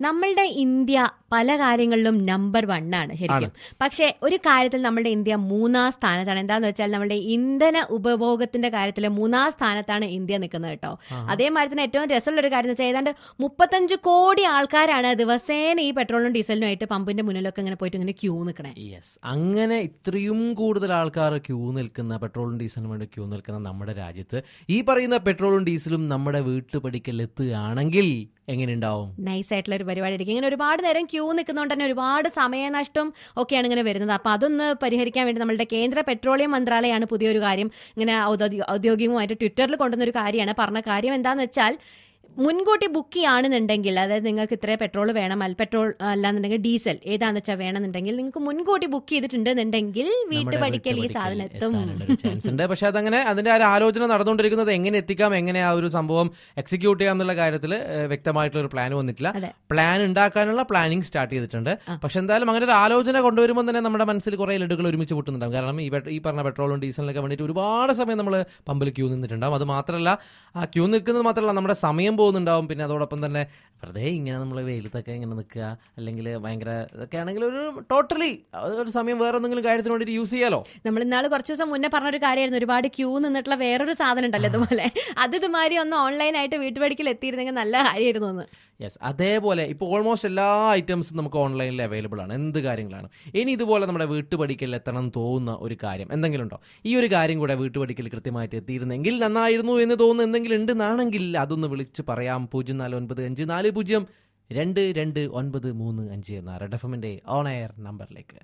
നമ്മളുടെ ഇന്ത്യ പല കാര്യങ്ങളിലും നമ്പർ വൺ ആണ് ശരിക്കും പക്ഷെ ഒരു കാര്യത്തിൽ നമ്മളുടെ ഇന്ത്യ മൂന്നാം സ്ഥാനത്താണ് എന്താന്ന് വെച്ചാൽ നമ്മളുടെ ഇന്ധന ഉപഭോഗത്തിന്റെ കാര്യത്തിൽ മൂന്നാം സ്ഥാനത്താണ് ഇന്ത്യ നിൽക്കുന്നത് കേട്ടോ അതേമാതിരി തന്നെ ഏറ്റവും രസമുള്ള ഒരു കാര്യം എന്ന് വെച്ചാൽ ഏതാണ്ട് മുപ്പത്തഞ്ച് കോടി ആൾക്കാരാണ് ദിവസേന ഈ പെട്രോളിനും ഡീസലിനും ആയിട്ട് പമ്പിന്റെ മുന്നിലൊക്കെ ഇങ്ങനെ പോയിട്ട് ഇങ്ങനെ ക്യൂ നിൽക്കണേ യെസ് അങ്ങനെ ഇത്രയും കൂടുതൽ ആൾക്കാർ ക്യൂ നിൽക്കുന്ന പെട്രോളും ഡീസലിനും വേണ്ടി ക്യൂ നിൽക്കുന്ന നമ്മുടെ രാജ്യത്ത് ഈ പറയുന്ന പെട്രോളും ഡീസലും നമ്മുടെ വീട്ടുപടിക്കൽ എത്തുകയാണെങ്കിൽ എങ്ങനെയുണ്ടാവും നൈസ് ആയിട്ടുള്ള ഒരു പരിപാടി ആയിരിക്കും ഇങ്ങനെ ഒരുപാട് നേരം ക്യൂ നിൽക്കുന്നതുകൊണ്ട് തന്നെ ഒരുപാട് സമയനഷ്ടം ഒക്കെയാണ് ഇങ്ങനെ വരുന്നത് അപ്പൊ അതൊന്ന് പരിഹരിക്കാൻ വേണ്ടി നമ്മളുടെ കേന്ദ്ര പെട്രോളിയം മന്ത്രാലയമാണ് പുതിയൊരു കാര്യം ഇങ്ങനെ ഔദ്യോഗിക- ഔദ്യോഗികമായിട്ട് ട്വിറ്ററിൽ കൊണ്ടുവന്ന ഒരു കാര്യമാണ് പറഞ്ഞ കാര്യം എന്താന്ന് വെച്ചാൽ മുൻകൂട്ടി ബുക്ക് ചെയ്യുകയാണെന്നുണ്ടെങ്കിൽ അതായത് നിങ്ങൾക്ക് ഇത്ര പെട്രോൾ വേണം അല്ല പെട്രോൾ അല്ലാന്നുണ്ടെങ്കിൽ ഡീസൽ ഏതാന്ന് വെച്ചാൽ വേണമെന്നുണ്ടെങ്കിൽ നിങ്ങൾക്ക് മുൻകൂട്ടി ബുക്ക് ചെയ്തിട്ടുണ്ടെന്നുണ്ടെങ്കിൽ വീട്ടുപടിക്കൽ ഈ സാധനം എത്തും ചാൻസ് ഉണ്ട് പക്ഷെ അതങ്ങനെ അതിന്റെ ആ ഒരു ആലോചന നടന്നുകൊണ്ടിരിക്കുന്നത് എങ്ങനെ എത്തിക്കാം എങ്ങനെ ആ ഒരു സംഭവം എക്സിക്യൂട്ട് ചെയ്യാം എന്നുള്ള കാര്യത്തിൽ വ്യക്തമായിട്ടുള്ള ഒരു പ്ലാൻ വന്നിട്ടില്ല അതെ. പ്ലാൻ ഉണ്ടാക്കാനുള്ള പ്ലാനിങ് സ്റ്റാർട്ട് ചെയ്തിട്ടുണ്ട് പക്ഷെ എന്തായാലും അങ്ങനെ ഒരു ആലോചന കൊണ്ടുവരുമ്പോൾ തന്നെ നമ്മുടെ മനസ്സിൽ കുറെ ലഡുകൾ ഒരുമിച്ച് പൊട്ടുന്നുണ്ടാവും കാരണം ഈ പെ- ഈ പറഞ്ഞ പെട്രോളും ഡീസലിനൊക്കെ വേണ്ടിയിട്ട് ഒരുപാട് സമയം നമ്മൾ പമ്പിൽ ക്യൂ നിന്നിട്ടുണ്ടാവും അത് മാത്രമല്ല ആ ക്യൂ നിൽക്കുന്നത് മാത്രമല്ല നമ്മുടെ സമയം പോകുന്നുണ്ടാവും പിന്നെ അതോടൊപ്പം തന്നെ വെറുതെ ഇങ്ങനെ നമ്മൾ വെയിലത്തൊക്കെ ഇങ്ങനെ നിൽക്കുക അല്ലെങ്കിൽ ഭയങ്കര ഇതൊക്കെ ആണെങ്കിൽ ഒരു ടോട്ടലി ഒരു സമയം വേറെ എന്തെങ്കിലും കാര്യത്തിന് വേണ്ടിയിട്ട് യൂസ് ചെയ്യാലോ നമ്മൾ ഇന്നാള് കുറച്ച് ദിവസം മുന്നേ പറഞ്ഞൊരു കാര്യമായിരുന്നു ഒരുപാട് ക്യൂ നിന്നിട്ടുള്ള വേറൊരു സാധനം ഉണ്ടല്ലോ ഇതുപോലെ അത് ഇതുമാതിരി ഒന്ന് ഓൺലൈനായിട്ട് വീട്ടുപടിക്കൽ എത്തിയിരുന്നെങ്കിൽ നല്ല കാര്യമായിരുന്നു എന്ന് യെസ് അതേപോലെ ഇപ്പോൾ ഓൾമോസ്റ്റ് എല്ലാ ഐറ്റംസും നമുക്ക് ഓൺലൈനിൽ അവൈലബിൾ ആണ് എന്ത് കാര്യങ്ങളാണ് ഇനി ഇതുപോലെ നമ്മുടെ വീട്ടുപടിക്കൽ എത്തണം എന്ന് തോന്നുന്ന ഒരു കാര്യം എന്തെങ്കിലും ഉണ്ടോ ഈ ഒരു കാര്യം കൂടെ വീട്ടുപടിക്കൽ കൃത്യമായിട്ട് എത്തിയിരുന്നെങ്കിൽ നന്നായിരുന്നു എന്ന് തോന്നുന്ന എന്തെങ്കിലും ഉണ്ടെന്നാണെങ്കിൽ അതൊന്ന് വിളിച്ച് പറയാം പൂജ്യം നാല് ഒൻപത് അഞ്ച് നാല് പൂജ്യം രണ്ട് രണ്ട് ഒൻപത് മൂന്ന് അഞ്ച് എന്ന റെഡ് എഫ് എമ്മിൻ്റെ ഓൺ എയർ നമ്പറിലേക്ക്